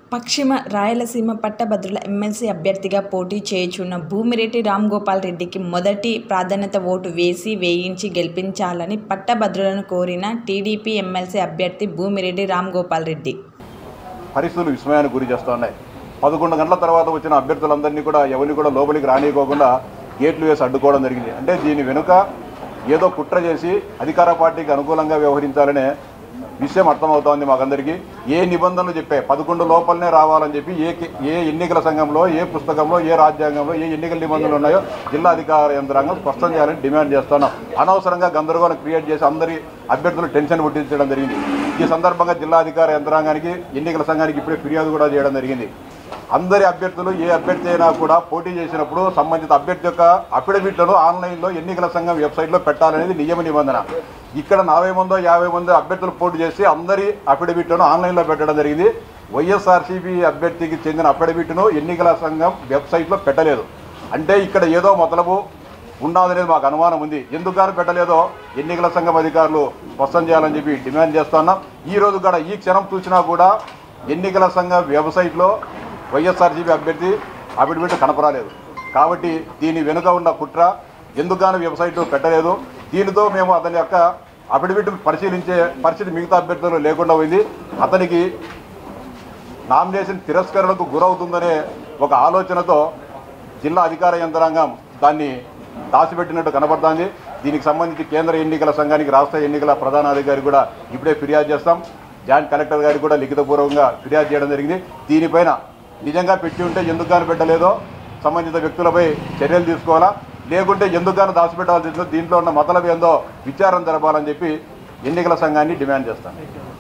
పశ్చిమ రాయలసీమ పట్టభద్రుల ఎమ్మెల్సీ అభ్యర్థిగా పోటీ చేయుచున్న భూమిరెడ్డి రామ్గోపాల్ రెడ్డికి మొదటి ప్రాధాన్యత ఓటు వేసి వేయించి గెలిపించాలని పట్టభద్రులను కోరిన టీడీపీ ఎమ్మెల్సీ అభ్యర్థి భూమిరెడ్డి రామ్గోపాల్ రెడ్డి పరిస్థితులు విస్మయానికి గురి చేస్తూ ఉన్నాయి పదకొండు గంటల తర్వాత వచ్చిన అభ్యర్థులందరినీ కూడా ఎవరిని కూడా లోపలికి రానియకోకుండా గేట్లు వేసి అడ్డుకోవడం జరిగింది అంటే దీని వెనుక ఏదో కుట్ర చేసి అధికార పార్టీకి అనుకూలంగా వ్యవహరించాలనే విషయం అర్థమవుతోంది మాకందరికీ ఏ నిబంధనలు చెప్పే పదకొండు లోపలనే రావాలని చెప్పి ఏ కి- ఏ ఎన్నికల సంఘంలో ఏ పుస్తకంలో ఏ రాజ్యాంగంలో ఏ ఎన్నికల నిబంధనలు ఉన్నాయో జిల్లా అధికార యంత్రాంగం స్పష్టం చేయాలని డిమాండ్ చేస్తున్నాం అనవసరంగా గందరగోళం క్రియేట్ చేసి అందరి అభ్యర్థులు టెన్షన్ పుట్టించడం జరిగింది ఈ సందర్భంగా జిల్లా అధికార యంత్రాంగానికి ఎన్నికల సంఘానికి ఇప్పుడే ఫిర్యాదు కూడా చేయడం జరిగింది అందరి అభ్యర్థులు ఏ అభ్యర్థి అయినా కూడా పోటీ చేసినప్పుడు సంబంధిత అభ్యర్థి యొక్క అఫిడవిట్లను ఆన్లైన్లో ఎన్నికల సంఘం వెబ్సైట్లో పెట్టాలనేది నియమ నిబంధన ఇక్కడ నలభై మందో యాభై మంది అభ్యర్థులు పోటీ చేసి అందరి అఫిడవిట్లను ఆన్లైన్లో పెట్టడం జరిగింది వైఎస్ఆర్సీపీ అభ్యర్థికి చెందిన అఫిడవిట్ను ఎన్నికల సంఘం వెబ్సైట్లో పెట్టలేదు అంటే ఇక్కడ ఏదో మొదలపు ఉన్నదనేది మాకు అనుమానం ఉంది ఎందుకు గాను పెట్టలేదో ఎన్నికల సంఘం అధికారులు స్పష్టం చేయాలని చెప్పి డిమాండ్ చేస్తున్నాం ఈ రోజు కూడా ఈ క్షణం చూసినా కూడా ఎన్నికల సంఘం వెబ్సైట్లో వైఎస్ఆర్సీపీ అభ్యర్థి అఫిడవిట్ కనపరాలేదు కాబట్టి దీని వెనుక ఉన్న కుట్ర ఎందుకుగాను వెబ్సైట్ పెట్టలేదు దీనితో మేము అతని యొక్క అఫిడవిట్ పరిశీలించే పరిస్థితి మిగతా అభ్యర్థులు లేకుండా పోయింది అతనికి నామినేషన్ తిరస్కరణకు గురవుతుందనే ఒక ఆలోచనతో జిల్లా అధికార యంత్రాంగం దాన్ని దాచిపెట్టినట్టు కనబడుతోంది దీనికి సంబంధించి కేంద్ర ఎన్నికల సంఘానికి రాష్ట్ర ఎన్నికల ప్రధానాధికారి కూడా ఇప్పుడే ఫిర్యాదు చేస్తాం జాయింట్ కలెక్టర్ గారికి కూడా లిఖితపూర్వకంగా ఫిర్యాదు చేయడం జరిగింది దీనిపైన నిజంగా పెట్టి ఉంటే ఎందుకు గాను పెట్టలేదో సంబంధిత వ్యక్తులపై చర్యలు తీసుకోవాలా లేకుంటే ఎందుకు గాను దాచిపెట్టాల్సి దీంట్లో ఉన్న మతలబ్ ఏందో విచారణ జరపాలని చెప్పి ఎన్నికల సంఘాన్ని డిమాండ్ చేస్తాను